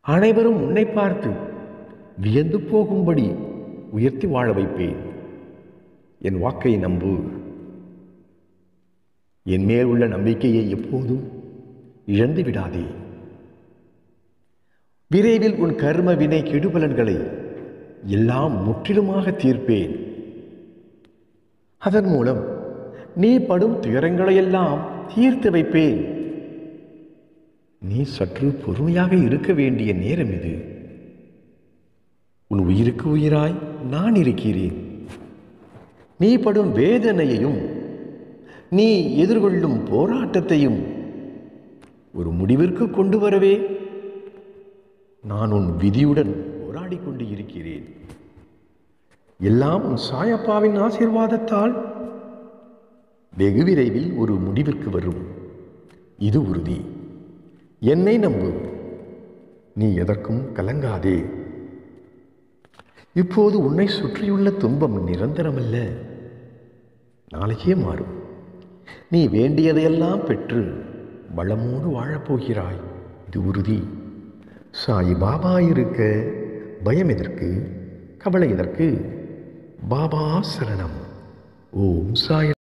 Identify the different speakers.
Speaker 1: அனைவரும் உன்னை பார்த்து வியந்து போகும்படி உயர்த்தி வாழ வைப்பேன் என் வாக்கை நம்பு என் மேல் உள்ள நம்பிக்கையை எப்போதும் இழந்து விடாதே விரைவில் உன் கர்ம வினை கெடுபலன்களை எல்லாம் முற்றிலுமாக தீர்ப்பேன் அதன் மூலம் நீ படும் துயரங்களையெல்லாம் தீர்த்து வைப்பேன் நீ சற்று பொறுமையாக இருக்க வேண்டிய நேரம் இது உன் உயிருக்கு உயிராய் நான் இருக்கிறேன் நீ படும் வேதனையையும் நீ எதிர்கொள்ளும் போராட்டத்தையும் ஒரு முடிவிற்கு கொண்டு வரவே நான் உன் விதியுடன் போராடி கொண்டு இருக்கிறேன் எல்லாம் உன் சாயப்பாவின் ஆசீர்வாதத்தால் வெகு விரைவில் ஒரு முடிவிற்கு வரும் இது உறுதி என்னை நம்பு நீ எதற்கும் கலங்காதே இப்போது உன்னை சுற்றியுள்ள துன்பம் நிரந்தரமல்ல நாளைக்கே மாறும் நீ வேண்டியதையெல்லாம் பெற்று வளமோடு வாழப்போகிறாய் இது உறுதி சாய் பாபா இருக்க பயம் எதற்கு கவலை எதற்கு பாபா சரணம் ஓம் சாய்